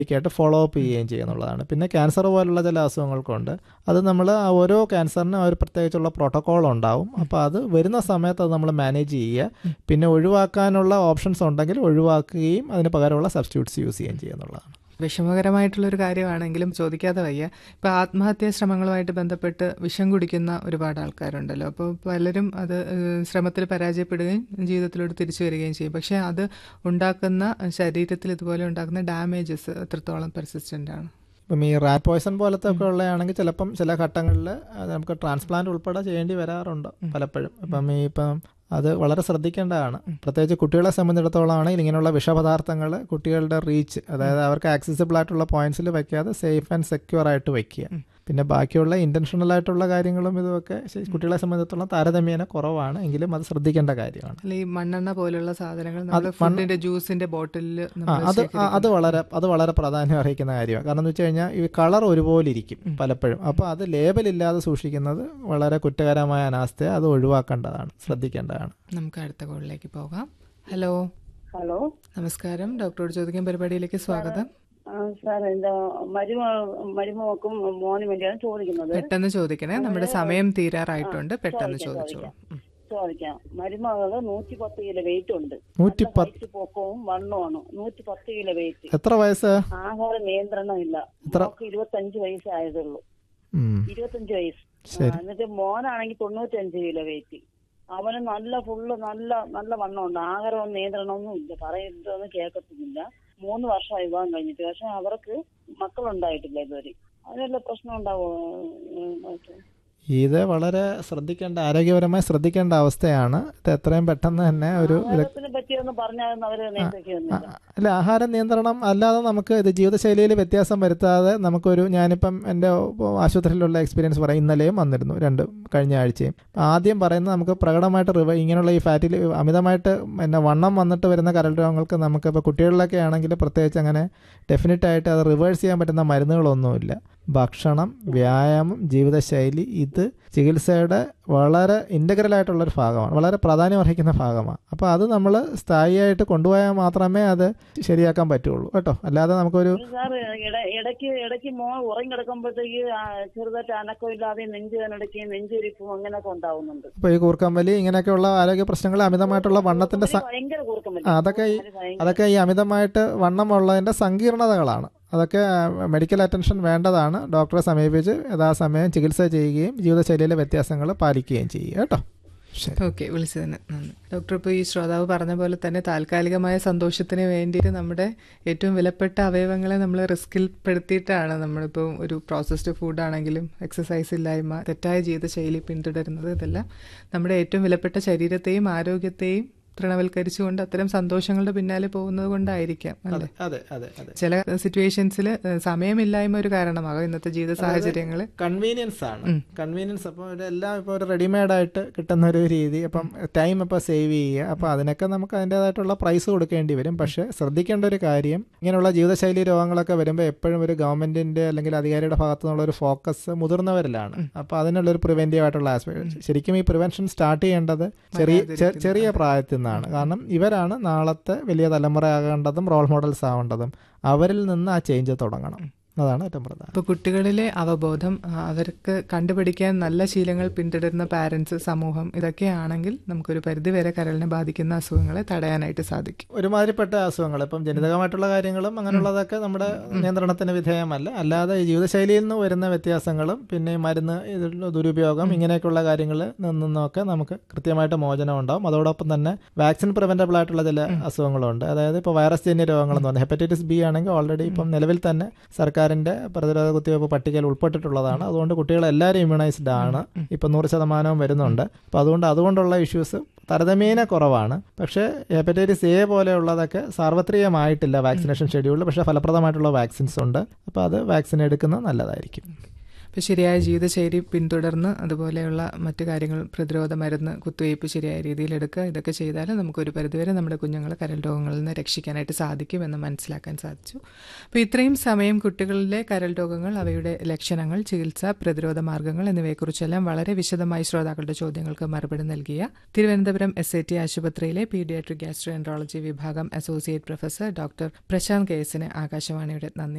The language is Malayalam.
ആയിട്ട് ഫോളോ അപ്പ് ചെയ്യുകയും ചെയ്യുന്നുള്ളതാണ് പിന്നെ ക്യാൻസർ പോലുള്ള ചില അസുഖങ്ങൾക്കുണ്ട് അത് നമ്മൾ ആ ഓരോ ക്യാൻസറിനും ആ ഒരു പ്രത്യേകിച്ചുള്ള പ്രോട്ടോക്കോൾ ഉണ്ടാവും അപ്പോൾ അത് വരുന്ന സമയത്ത് അത് നമ്മൾ മാനേജ് ചെയ്യുക പിന്നെ ഒഴിവാക്കാനുള്ള ഓപ്ഷൻസ് ഉണ്ടെങ്കിൽ ഒഴിവാക്കുകയും അതിന് പകരമുള്ള സബ്സ്റ്റിറ്റ്യൂട്ട്സ് യൂസ് ചെയ്യുകയും ചെയ്യുന്നുള്ളതാണ് വിഷമകരമായിട്ടുള്ളൊരു കാര്യമാണെങ്കിലും ചോദിക്കാതെ വയ്യ ഇപ്പൊ ആത്മഹത്യാ ശ്രമങ്ങളുമായിട്ട് ബന്ധപ്പെട്ട് വിഷം കുടിക്കുന്ന ഒരുപാട് ആൾക്കാരുണ്ടല്ലോ അപ്പോൾ പലരും അത് ഏഹ്, ശ്രമത്തിൽ പരാജയപ്പെടുകയും ജീവിതത്തിലോട്ട് തിരിച്ചു വരികയും ചെയ്യും പക്ഷേ അത് ഉണ്ടാക്കുന്ന ശരീരത്തിൽ ഇതുപോലെ ഉണ്ടാക്കുന്ന ഡാമേജസ് എത്രത്തോളം പെർസിസ്റ്റന്റ് ആണ് ഇപ്പം ഈ റാറ്റ് പോയ്സൺ പോലത്തെ ഒക്കെ ഉള്ളതാണെങ്കിൽ ചിലപ്പം ചില ഘട്ടങ്ങളിൽ നമുക്ക് ട്രാൻസ്പ്ലാന്റ് ഉൾപ്പെടെ ചെയ്യേണ്ടി വരാറുണ്ട് പലപ്പോഴും ഇപ്പം ഈ ഇപ്പം അത് വളരെ ശ്രദ്ധിക്കേണ്ടതാണ് പ്രത്യേകിച്ച് കുട്ടികളെ സംബന്ധിച്ചിടത്തോളം ആണെങ്കിൽ ഇങ്ങനെയുള്ള വിഷപദാർത്ഥങ്ങൾ കുട്ടികളുടെ റീച്ച് അതായത് അവർക്ക് ആക്സസിബിൾ ആയിട്ടുള്ള പോയിന്റ്സിൽ വെക്കാതെ സേഫ് ആൻഡ് സെക്യൂർ ആയിട്ട് വെക്കുക പിന്നെ ബാക്കിയുള്ള ഇന്റൻഷണൽ ആയിട്ടുള്ള കാര്യങ്ങളും ഇതുമൊക്കെ ശ- കുട്ടികളെ സംബന്ധിച്ചിടത്തോളം താരതമ്യേന കുറവാണ് എങ്കിലും അത് ശ്രദ്ധിക്കേണ്ട കാര്യമാണ് അല്ലെ ഈ മണ്ണെണ്ണ പോലുള്ള സാധനങ്ങൾ നമ്മൾ മണ്ണ്- ഫുഡിന്റെ ജ്യൂസിന്റെ ബോട്ടിലിൽ ആ അത് ആ, അത് വളരെ അത് വളരെ പ്രാധാന്യം അർഹിക്കുന്ന കാര്യമാണ് കാരണം എന്ന് വെച്ച് കഴിഞ്ഞാൽ ഈ കളർ ഒരുപോലെ ഇരിക്കും പലപ്പോഴും അപ്പോൾ അത് ലേബലില്ലാതെ സൂക്ഷിക്കുന്നത് വളരെ കുറ്റകരമായ അനാസ്ഥ അത് ഒഴിവാക്കേണ്ടതാണ് ശ്രദ്ധിക്കേണ്ടതാണ് നമുക്ക് അടുത്ത കോളിലേക്ക് പോകാം ഹലോ ഹലോ നമസ്കാരം ഡോക്ടറോട് ചോദിക്കാൻ പരിപാടിയിലേക്ക് സ്വാഗതം ആ, സാർ എന്താ മരുമ മരുമക്കും മോനും വേണ്ടിയാണ് ചോദിക്കുന്നത് പെട്ടെന്ന് ചോദിക്കണേ നമ്മുടെ സമയം തീരാറായിട്ടുണ്ട് പെട്ടെന്ന് ചോദിച്ചോളൂ ഉം. ചോദിക്കാം മരുമകള് നൂറ്റി പത്ത് കിലോ വെയിറ്റ് ഉണ്ട് നൂറ്റി നല്ല പത്ത് വയറ്റ് പൊക്കവും വണ്ണമാണ് നൂറ്റി പത്ത് കിലോ വെയിറ്റ് എത്ര വയസ്സ് ആഹാര നിയന്ത്രണം ഇല്ല എത്ര? മോക്ക് ഇരുപത്തഞ്ച് വയസ്സായതുള്ളൂ ഉം, ഇരുപത്തഞ്ച് വയസ്സ് ശരി. ആ, എന്നിട്ട് മോനാണെങ്കിൽ തൊണ്ണൂറ്റഞ്ച് കിലോ വെയിറ്റ് അവന് നല്ല ഫുള്ള് നല്ല നല്ല വണ്ണമുണ്ട് ആഹാരവും നിയന്ത്രണമൊന്നും ഇല്ല പറയുന്നതൊന്നും കേൾക്കത്തുമില്ല മൂന്ന് വർഷമായി വിവാഹം കഴിഞ്ഞിട്ട് പക്ഷെ അവർക്ക് മക്കളുണ്ടായിട്ടില്ല ഇതുവരെ അതിനുള്ള പ്രശ്നം ഉണ്ടാവോ ഉം, ഉം, ഇത് വളരെ ശ്രദ്ധിക്കേണ്ട ആരോഗ്യപരമായി ശ്രദ്ധിക്കേണ്ട അവസ്ഥയാണ് ഇത് എത്രയും പെട്ടെന്ന് തന്നെ ഒരു ഇത് ആഹാരത്തിനെ പറ്റിയൊന്നും പറഞ്ഞാൽ അവര് നിയന്ത്രിക്കുന്നില്ല അല്ല ആഹാര നിയന്ത്രണം അല്ലാതെ നമുക്ക് ഇത് ജീവിതശൈലിയിൽ വ്യത്യാസം വരുത്താതെ നമുക്കൊരു ഞാനിപ്പം എൻ്റെ ആശുപത്രിയിലുള്ള എക്സ്പീരിയൻസ് പറയാം ഇന്നലെയും വന്നിരുന്നു രണ്ട് കഴിഞ്ഞ ആഴ്ചയും ആദ്യം പറയുന്നത് നമുക്ക് പ്രകടമായിട്ട് റിവ ഇങ്ങനെയുള്ള ഈ ഫാറ്റിൽ അമിതമായിട്ട് പിന്നെ വണ്ണം വന്നിട്ട് വരുന്ന കരൾ രോഗങ്ങൾക്ക് നമുക്ക് ഇപ്പോൾ കുട്ടികളിലൊക്കെ ആണെങ്കിൽ പ്രത്യേകിച്ച് അങ്ങനെ ഡെഫിനറ്റ് ആയിട്ട് അത് റിവേഴ്സ് ചെയ്യാൻ പറ്റുന്ന മരുന്നുകളൊന്നുമില്ല ഭക്ഷണം വ്യായാമം ജീവിതശൈലി ഇത് ചികിത്സയുടെ വളരെ ഇൻ്റഗ്രൽ ആയിട്ടുള്ള ഒരു ഭാഗമാണ് വളരെ പ്രാധാന്യം അർഹിക്കുന്ന ഭാഗമാണ് അപ്പോൾ അത് നമ്മൾ സ്ഥായിയായിട്ട് കൊണ്ടുപോയാൽ മാത്രമേ അത് ശരിയാക്കാൻ പറ്റുള്ളൂ കേട്ടോ അല്ലാതെ നമുക്കൊരു സാർ ഇടയ്ക്ക് ഇടയ്ക്ക് മോൻ ഉറങ്ങി കിടക്കുമ്പോഴത്തേക്ക് ആ, ചെറുതായിട്ട് അനക്കമില്ലാതെ നെഞ്ച് വേനടക്കുകയും നെഞ്ചുരിപ്പും അങ്ങനെയൊക്കെ ഉണ്ടാവുന്നുണ്ട് ഇപ്പോൾ ഈ കൂർക്കമ്പലി ഇങ്ങനെയൊക്കെയുള്ള ആരോഗ്യ പ്രശ്നങ്ങൾ അമിതമായിട്ടുള്ള വണ്ണത്തിൻ്റെ സ ഭയങ്കര കൂർക്കം ആ, അതൊക്കെ ഈ അതൊക്കെ ഈ അമിതമായിട്ട് വണ്ണമുള്ളതിൻ്റെ സങ്കീർണതകളാണ് അതൊക്കെ മെഡിക്കൽ അറ്റൻഷൻ വേണ്ടതാണ് ഡോക്ടറെ സമീപിച്ച് യഥാസമയം ചികിത്സ ചെയ്യുകയും ജീവിതശൈലിയിലെ വ്യത്യാസങ്ങൾ പാലിക്കുകയും ചെയ്യുക കേട്ടോ ശരി ഓക്കെ വിളിച്ചതിന് നന്ദി ഡോക്ടർ ഇപ്പോൾ ഈ ശ്രോതാവ് പറഞ്ഞ പോലെ തന്നെ താൽക്കാലികമായ സന്തോഷത്തിന് വേണ്ടിയിട്ട് നമ്മുടെ ഏറ്റവും വിലപ്പെട്ട അവയവങ്ങളെ നമ്മൾ റിസ്കിൽ പെടുത്തിയിട്ടാണ് നമ്മളിപ്പോൾ ഒരു പ്രോസസ്ഡ് ഫുഡാണെങ്കിലും എക്സസൈസ് ഇല്ലായ്മ തെറ്റായ ജീവിതശൈലി പിന്തുടരുന്നത് ഇതെല്ലാം നമ്മുടെ ഏറ്റവും വിലപ്പെട്ട ശരീരത്തെയും ആരോഗ്യത്തെയും തൃണവൽക്കരിച്ചുകൊണ്ട് അത്തരം സന്തോഷങ്ങളുടെ പിന്നാലെ പോകുന്നത് കൊണ്ടായിരിക്കാം അല്ലേ അതെ അതെ അതെ ചില സിറ്റുവേഷൻസിൽ സമയമില്ലായ്മ ഒരു കാരണമാകും ഇന്നത്തെ ജീവിത സാഹചര്യങ്ങൾ കൺവീനിയൻസ് ആണ് കൺവീനിയൻസ് അപ്പോൾ ഇതെല്ലാം ഇപ്പോൾ ഒരു റെഡിമെയ്ഡ് ആയിട്ട് കിട്ടുന്ന ഒരു രീതി അപ്പം ടൈം ഇപ്പോൾ സേവ് ചെയ്യുക അപ്പോൾ അതിനൊക്കെ നമുക്ക് അതിൻ്റെതായിട്ടുള്ള പ്രൈസ് കൊടുക്കേണ്ടി വരും പക്ഷേ ശ്രദ്ധിക്കേണ്ട ഒരു കാര്യം ഇങ്ങനെയുള്ള ജീവിതശൈലി രോഗങ്ങളൊക്കെ വരുമ്പോൾ എപ്പോഴും ഒരു ഗവൺമെന്റിന്റെ അല്ലെങ്കിൽ അധികാരിയുടെ ഭാഗത്തു നിന്നുള്ള ഒരു ഫോക്കസ് മുതിർന്നവരിലാണ് അപ്പോൾ അതിനുള്ളൊരു പ്രിവെന്റീവ് ആയിട്ടുള്ള ആസ്പെക്ട് ശരിക്കും ഈ പ്രിവെൻഷൻ സ്റ്റാർട്ട് ചെയ്യേണ്ടത് ചെറിയ ചെ- ചെറിയ പ്രായത്തിൽ നിന്നാണ് കാരണം ഇവരാണ് നാളത്തെ വലിയ തലമുറയാകേണ്ടതും റോൾ മോഡൽസ് ആവേണ്ടതും അവരിൽ നിന്ന് ആ ചേഞ്ച് തുടങ്ങണം അതാണ് ഏറ്റവും പ്രധാനം ഇപ്പോൾ കുട്ടികളിലെ അവബോധം ആ, അവർക്ക് കണ്ടുപിടിക്കാൻ നല്ല ശീലങ്ങൾ പിന്തുടരുന്ന പാരൻസ് സമൂഹം ഇതൊക്കെയാണെങ്കിൽ നമുക്കൊരു പരിധിവരെ കരളിനെ ബാധിക്കുന്ന അസുഖങ്ങളെ തടയാനായിട്ട് സാധിക്കും ഒരുമാതിരിപ്പെട്ട അസുഖങ്ങൾ ഇപ്പം ജനിതകമായിട്ടുള്ള കാര്യങ്ങളും അങ്ങനെയുള്ളതൊക്കെ നമ്മുടെ നിയന്ത്രണത്തിന് വിധേയമല്ല അല്ലാതെ ഈ ജീവിതശൈലിയിൽ നിന്ന് വരുന്ന വ്യത്യാസങ്ങളും പിന്നെ ഈ മരുന്ന് ഇതിലുള്ള ദുരുപയോഗം ഇങ്ങനെയൊക്കെയുള്ള കാര്യങ്ങളിൽ നിന്നൊക്കെ നമുക്ക് കൃത്യമായിട്ട് മോചനം ഉണ്ടാവും അതോടൊപ്പം തന്നെ വാക്സിൻ പ്രിവെന്റബിൾ ആയിട്ടുള്ള ചില അസുഖങ്ങളുണ്ട് അതായത് ഇപ്പോൾ വൈറസ് ജന്യ രോഗങ്ങളെന്ന് പറഞ്ഞാൽ ഹെപ്പറ്റൈറ്റിസ് ബി ആണെങ്കിൽ ഓൾറെഡി ഇപ്പം നിലവിൽ തന്നെ സർക്കാരിന്റെ പ്രതിരോധ കുത്തിവയ്പ്പ് പട്ടികയിൽ ഉൾപ്പെട്ടിട്ടുള്ളതാണ് അതുകൊണ്ട് കുട്ടികളെല്ലാവരും ഇമ്മ്യൂണൈസ്ഡ് ആണ് ഇപ്പം നൂറ് ശതമാനവും വരുന്നുണ്ട് അപ്പം അതുകൊണ്ട് അതുകൊണ്ടുള്ള ഇഷ്യൂസ് താരതമ്യേന കുറവാണ് പക്ഷേ ഹെപ്പറ്റൈറ്റിസ് എ പോലെയുള്ളതൊക്കെ സാർവത്രികമായിട്ടില്ല വാക്സിനേഷൻ ഷെഡ്യൂളിൽ പക്ഷേ ഫലപ്രദമായിട്ടുള്ള വാക്സിൻസ് ഉണ്ട് അപ്പോൾ അത് വാക്സിൻ എടുക്കുന്നത് നല്ലതായിരിക്കും അപ്പോൾ ശരിയായ ജീവിതശൈലി പിന്തുടർന്ന് അതുപോലെയുള്ള മറ്റു കാര്യങ്ങൾ പ്രതിരോധ മരുന്ന് കുത്തിവയ്പ്പ് ശരിയായ രീതിയിൽ എടുക്കുക ഇതൊക്കെ ചെയ്താൽ നമുക്കൊരു പരിധിവരെ നമ്മുടെ കുഞ്ഞുങ്ങളെ കരൾ രോഗങ്ങളിൽ നിന്ന് രക്ഷിക്കാനായിട്ട് സാധിക്കുമെന്ന് മനസ്സിലാക്കാൻ സാധിച്ചു അപ്പോൾ ഇത്രയും സമയം കുട്ടികളിലെ കരൾ രോഗങ്ങൾ അവയുടെ ലക്ഷണങ്ങൾ ചികിത്സ പ്രതിരോധ മാർഗങ്ങൾ എന്നിവയെക്കുറിച്ചെല്ലാം വളരെ വിശദമായി ശ്രോതാക്കളുടെ ചോദ്യങ്ങൾക്ക് മറുപടി നൽകിയ തിരുവനന്തപുരം എസ് ഐ ടി ആശുപത്രിയിലെ പീഡിയാട്രിക് ഗ്യാസ്ട്രോഎൻട്രോളജി വിഭാഗം associate professor doctor Prashanth K എസിന് ആകാശവാണിയുടെ നന്ദി